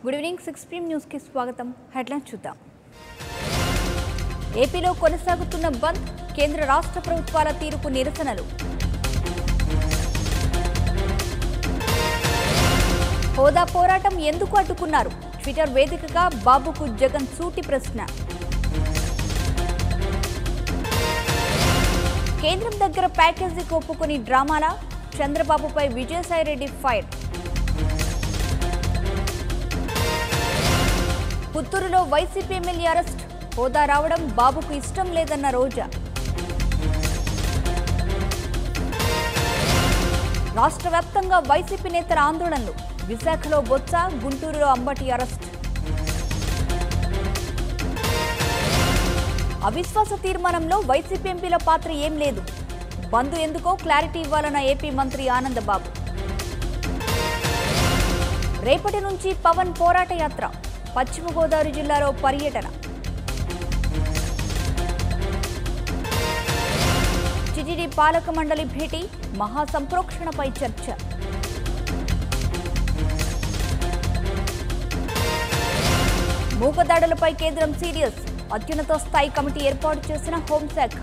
Good evening six ప్రీమ్ న్యూస్కి స్వాగతం headlines చూద్దాం ఏపీలో కొనసాగుతున్న బంద్ కేంద్ర రాష్ట్ర ప్రభుత్వాల తీరుకు నిరసనలు హోదా పోరాటం ఎందుకు అడ్డుకున్నారు ట్విట్టర్ వేదికగా బాబుకు జగన్ సూటి ప్రశ్న కేంద్రం దగ్గర ప్యాకేజీకి ఒప్పుకొని డ్రామాలా చంద్రబాబుపై విజయసాయిరెడ్డి ఫైర్ పుత్తూరులో వైసీపీ ఎమ్మెల్యే అరెస్ట్ హోదా రావడం బాబుకు ఇష్టం లేదన్న రోజా రాష్ట్ర వ్యాప్తంగా వైసీపీ నేతల ఆందోళనలు విశాఖలో బొత్స గుంటూరులో అంబటి అరెస్ట్ అవిశ్వాస తీర్మానంలో వైసీపీ ఎంపీల పాత్ర ఏం లేదు బంధు ఎందుకో క్లారిటీ ఇవ్వాలన్న ఏపీ మంత్రి ఆనందబాబు రేపటి నుంచి పవన్ పోరాట యాత్ర పశ్చిమ గోదావరి జిల్లాలో పర్యటన టిటిడి పాలక మండలి భేటీ మహాసంప్రోక్షణపై చర్చ మూగదాడులపై కేంద్రం సీరియస్ అత్యున్నత స్థాయి కమిటీ ఏర్పాటు చేసిన హోంశాఖ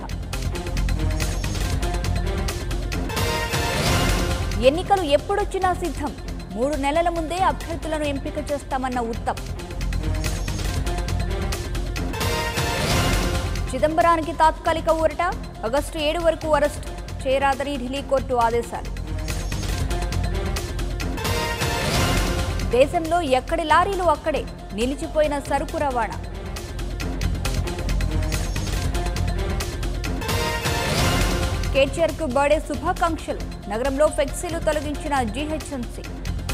ఎన్నికలు ఎప్పుడొచ్చినా సిద్ధం మూడు నెలల ముందే అభ్యర్థులను ఎంపిక చేస్తామన్న ఉత్తమ్ చిదంబరానికి తాత్కాలిక ఊరట ఆగస్టు ఏడు వరకు అరెస్ట్ చేయరాదని ఢిల్లీ కోర్టు ఆదేశాలు దేశంలో ఎక్కడి లారీలు అక్కడే నిలిచిపోయిన సరుకు రవాణా కేటీఆర్కు బర్త్డే శుభాకాంక్షలు నగరంలో ఫ్లెక్సీలు తొలగించిన జీహెచ్ఎంసీ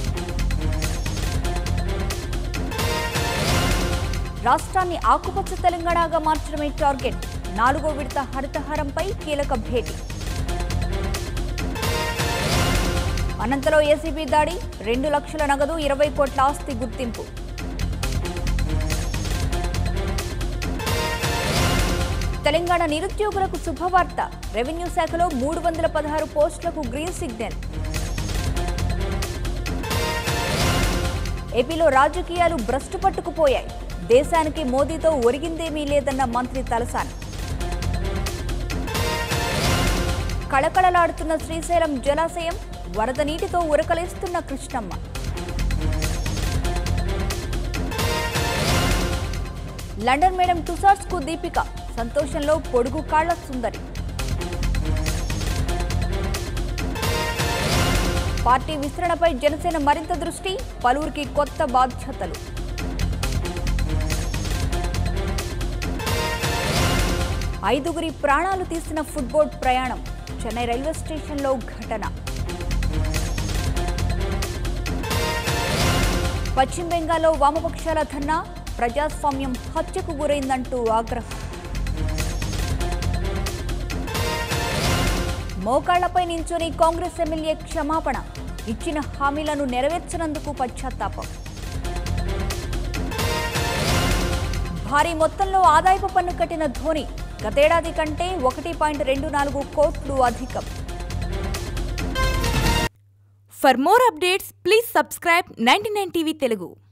రాష్ట్రాన్ని ఆకుపచ్చ తెలంగాణగా మార్చడమే టార్గెట్ నాలుగో విడత హరితహారంపై కీలక భేటీ అనంతలో ఏసీబీ దాడి రెండు లక్షల నగదు ఇరవై కోట్ల ఆస్తి గుర్తింపు తెలంగాణ నిరుద్యోగులకు శుభవార్త రెవెన్యూ శాఖలో మూడు వందల పదహారు పోస్టులకు గ్రీన్ సిగ్నల్ ఏపీలో రాజకీయాలు భ్రష్టు పట్టుకుపోయాయి దేశానికి మోదీతో ఒరిగిందేమీ లేదన్న మంత్రి తలసాని కళకళలాడుతున్న శ్రీశైలం జలాశయం వరద నీటితో ఉరకలేస్తున్న కృష్ణమ్మ లండన్ మేడం టుసార్స్ కు దీపిక సంతోషంలో పొడుగు కాళ్ల సుందరి పార్టీ విస్తరణపై జనసేన మరింత దృష్టి పలువురికి కొత్త బాధ్యతలు ఐదుగురి ప్రాణాలు తీసిన ఫుట్బోట్ ప్రయాణం చెన్నై రైల్వే స్టేషన్లో ఘటన పశ్చిమ బెంగాల్లో వామపక్షాల ధర్నా ప్రజాస్వామ్యం హత్యకు గురైందంటూ ఆగ్రహం మోకాళ్లపై నించొని కాంగ్రెస్ ఎమ్మెల్యే క్షమాపణ ఇచ్చిన హామీలను నెరవేర్చనందుకు పశ్చాత్తాపం భారీ మొత్తంలో ఆదాయపు పన్ను కట్టిన ధోని గతేడాది కంటే ఒకటి పాయింట్ రెండు నాలుగు కోట్లు అధికం For more updates, please subscribe 99 TV Telugu.